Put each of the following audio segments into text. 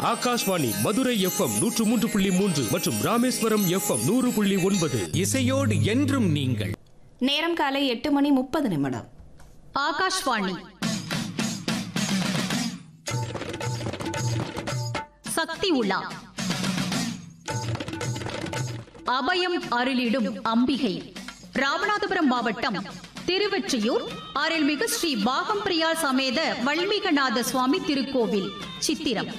Akashvani Madurai FM நூற்று மூன்று புள்ளி மூன்று மற்றும் ராமேஸ்வரம் எஃப்எம் நூறு புள்ளி ஒன்பது இசையோடு என்றும் நீங்கள் நேரம் காலை எட்டு மணி முப்பது நிமிடம் ஆகாஷ்வாணி சக்தி உலா அபயம் அருளிடும் அம்பிகை ராமநாதபுரம் மாவட்டம் திருவெற்றியூர் அருள்மிகு ஸ்ரீ பாகம்பிரியா சமேத வல்மீகநாத சுவாமி திருக்கோவில் சித்திரம்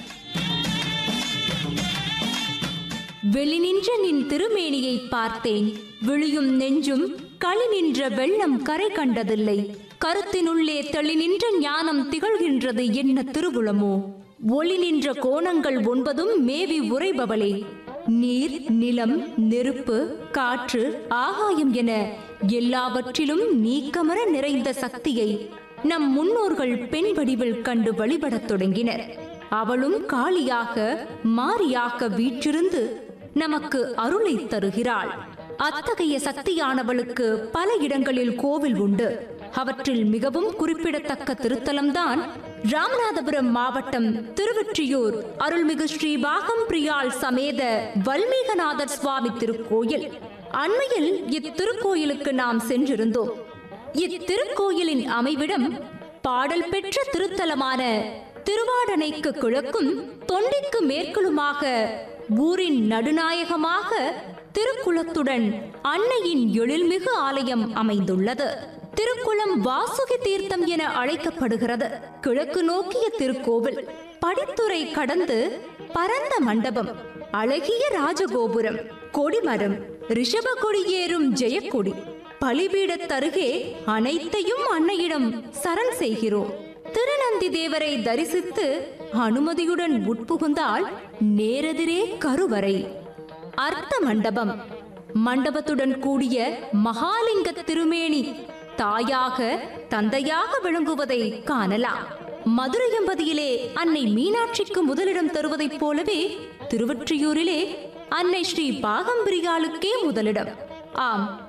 வெளிநின்ற நின் திருமேனியை பார்த்தேன் விழியும் நெஞ்சும் களி நின்ற வெள்ளம் கரை கண்டதில்லை கருத்தினுள்ளே தெளி நின்ற ஞானம் திகழ்கின்றது என்ன திருவுளமோ ஒளி நின்ற கோணங்கள் ஒன்பதும் மேவி உரைபவளே நீர் நிலம் நெருப்பு காற்று ஆகாயம் என எல்லாவற்றிலும் நீக்கமர நிறைந்த சக்தியை நம் முன்னோர்கள் பெண் வடிவில் கண்டு வழிபடத் தொடங்கினர் அவளும் காளியாக மாரியாக வீற்றிருந்து நமக்கு அருளை தருகிறாள் அத்தகைய சக்தியானவளுக்கு பல இடங்களில் கோவில் உண்டு அவற்றில் மிகவும் குறிப்பிடத்தக்க திருத்தலம்தான் ராமநாதபுரம் மாவட்டம் திருவொற்றியூர் அருள்மிகு ஸ்ரீ பாகம் பிரியாள் சமேத வல்மீகநாதர் சுவாமி திருக்கோயில் அண்மையில் இத்திருக்கோயிலுக்கு நாம் சென்றிருந்தோம் இத்திருக்கோயிலின் அமைவிடம் பாடல் பெற்ற திருத்தலமான திருவாடனைக்கு கிழக்கும் தொண்டிக்கு மேற்குலுமாக ஊரின் நடுநாயகமாக திருக்குளத்துடன் அன்னையின் எழில்மிகு ஆலயம் அமைந்துள்ளது திருக்குளம் வாசுகி தீர்த்தம் என அழைக்கப்படுகிறது கிழக்கு நோக்கிய திருக்கோவில் படித்துறை கடந்து பரந்த மண்டபம் அழகிய ராஜகோபுரம் கொடிமரம் ரிஷப கொடியேறும் ஜெயக்கொடி பலிபீடத்தருகே அனைத்தையும் அன்னையிடம் சரண் செய்கிறோம் திருநந்தி தேவரை தரிசித்து அனுமதியுடன் உட்புகுந்தால் நேரெதிரே கருவறை அர்த்த மண்டபம் மண்டபத்துடன் கூடிய மகாலிங்க திருமேனி தாயாக தந்தையாக விளங்குவதை காணலாம் மதுரை எம்பதியிலே அன்னை மீனாட்சிக்கு முதலிடம் தருவதைப் போலவே திருவொற்றியூரிலே அன்னை ஸ்ரீ பாகம்பிரியாளுக்கே முதலிடம் ஆம்